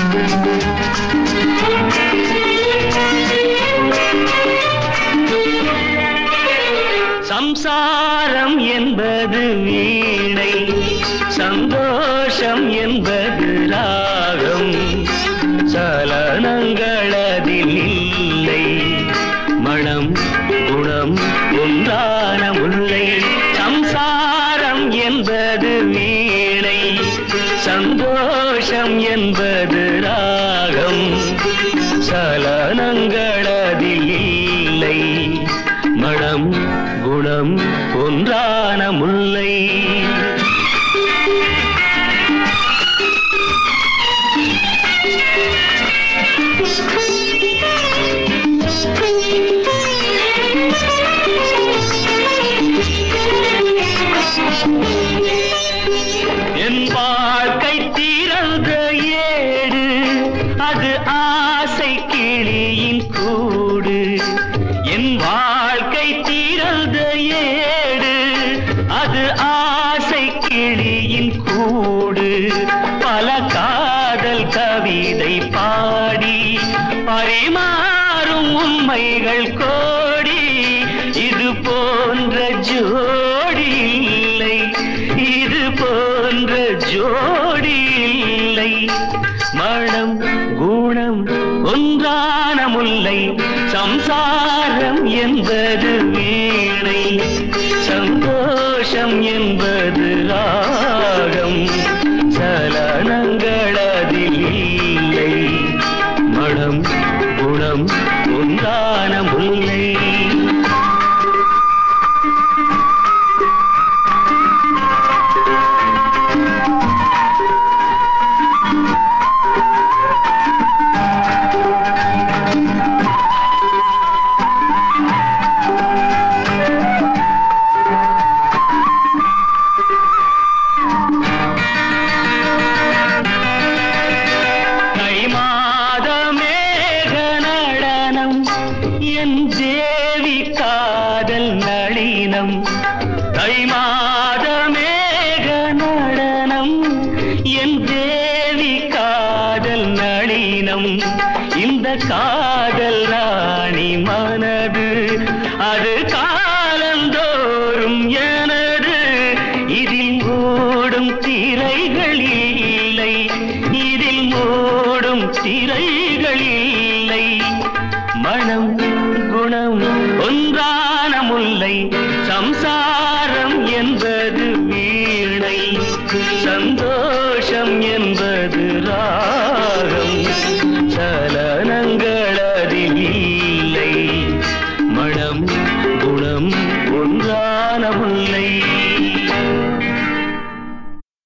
சம்சாரம் என்பது வீணை சந்தோஷம் என்பது ராகம் சலனங்களதில் இல்லை மனம் குணம் ஒன்றான முல்லை சம்சாரம் என்பது வீணை சந்தோஷம் என்பது ராகம் சலனங்களதில் இல்லை மனம் குணம் ஒன்றான முல்லை என் வாழ்க்கை திறந்த ஏடு அது ஆசை கிளியின் கூடு என் வாழ்க்கை திறந்த ஏடு அது ஆசை கிளியின் கூடு பல காதல் கவிதை பாடி பரிமாறும் உண்மைகள் கோடி இது போன்ற ஜோடி இல்லை இது போன்ற ஜோடி இல்லை மனம் குணம் ஒன்றான முல்லை சம்சாரம் என்பது வீணை சந்தோஷம் என்பது ராகம் சலனங்களதில் இல்லை மனம் குணம் ஒன்றான முல்லை தை மாத மேக நடனம் என் தேவி காதல் நளினம் தை மாத மேக நடனம் என் தேவி காதல் நளினம் இந்த காதல் ராணி மனது அது காலந்தோறும் எனது இதில் ஓடும் திரைகள் இல்லை இதில் ஓடும் திரைகள் இல்லை மனம் குணம் ஒன்றான முல்லை சம்சாரம் என்பது வீணை சந்தோஷம் என்பது ராகம் சலனங்களதில் இல்லை மனம் குணம் ஒன்றான முல்லை